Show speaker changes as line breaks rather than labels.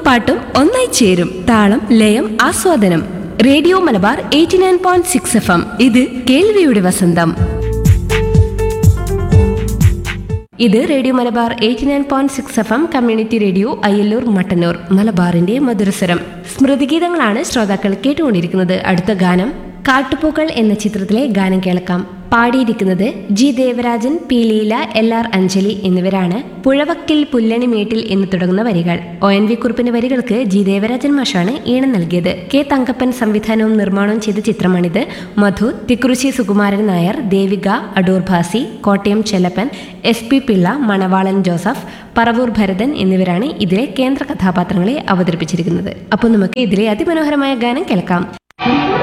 പാട്ടും ഒന്നായി ചേരും താളം ലയം ആസ്വാദനം radio Malabar eighty nine point six F M ഇത് കേൾവിയുടെ വസന്തം ഇത് radio Malabar eighty nine point six F M community radio Ayyallur Mattannur മലബാറിന്റെ മധുരസ്വരം സ്മൃതിഗീതങ്ങളാണ് ശ്രോതാക്കൾ കേട്ടുകൊണ്ടിരിക്കുന്നത് അടുത്ത ഗാനം കാട്ടുപൂക്കൾ എന്ന ചിത്രത്തിലെ ഗാനം കേൾക്കാം പാടിയിരിക്കുന്നത് G Devarajan P Leela L R Anjali എന്നിവരാണ് പുഴവക്കിൽ പുല്ലണിമേട്ടിൽ എന്ന് തുടങ്ങുന്ന വരികൾ ഒ എൻ വി കുറിപ്പിന്റെ വരികൾക്ക് ജി ദേവരാജൻ മാഷാണ് ഈണം നൽകിയത് കെ തങ്കപ്പൻ സംവിധാനവും നിർമ്മാണവും ചെയ്ത ചിത്രമാണിത് Madhu Thikkurissy Sukumaran Nair Devika Adoor Bhasi Kottayam Chellappan S P Pillai Manavalan Joseph Paravur Bharathan എന്നിവരാണ് ഇതിലെ കേന്ദ്ര കഥാപാത്രങ്ങളെ അവതരിപ്പിച്ചിരിക്കുന്നത് അപ്പോൾ നമുക്ക് ഇതിലെ അതിമനോഹരമായ ഗാനം കേൾക്കാം